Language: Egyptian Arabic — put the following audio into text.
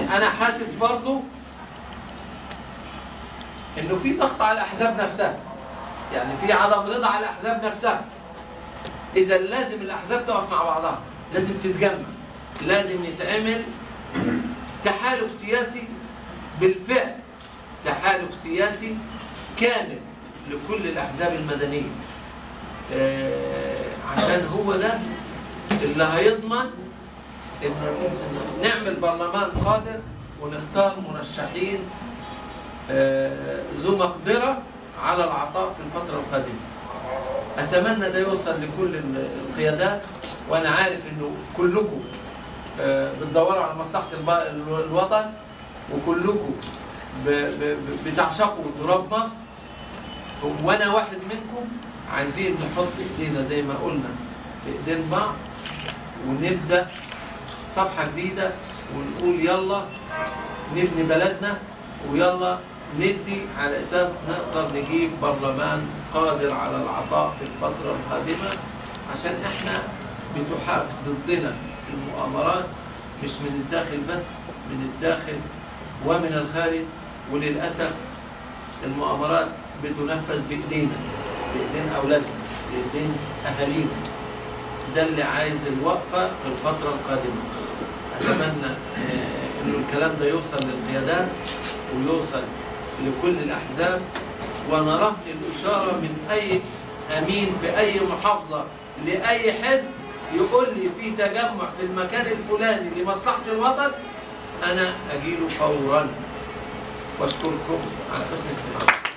انا حاسس برضو انه في ضغط على الاحزاب نفسها يعني في عدم رضا على الاحزاب نفسها اذا لازم الاحزاب تقف مع بعضها لازم تتجمع لازم يتعمل تحالف سياسي بالفعل تحالف سياسي كامل لكل الاحزاب المدنيه آه، عشان هو ده اللي هيضمن ان نعمل برلمان قادر ونختار مرشحين آه، ذو مقدره على العطاء في الفتره القادمه. اتمنى ده يوصل لكل ال- القيادات وانا عارف انه كلكم آه، بتدوروا على مصلحه الب- ال- الوطن وكلكم ب- ب- ب- بتعشقوا تراب مصر ف- وانا واحد منكم عايزين نحط ايدينا زي ما قلنا في ايدين بعض ونبدا صفحه جديده ونقول يلا نبني بلدنا ويلا ندي على اساس نقدر نجيب برلمان قادر على العطاء في الفتره القادمه عشان احنا بتحاك ضدنا المؤامرات مش من الداخل بس من الداخل ومن الخارج وللاسف المؤامرات بتنفذ بايدينا بايدين اولادنا بايدين اهالينا ده اللي عايز الوقفه في الفتره القادمه اتمنى آه، انه الكلام ده يوصل للقيادات ويوصل لكل الاحزاب ونرهن الاشاره من اي امين في اي محافظه لاي حزب يقول لي في تجمع في المكان الفلاني لمصلحه الوطن انا اجيله فورا واشكركم على حسن استماعكم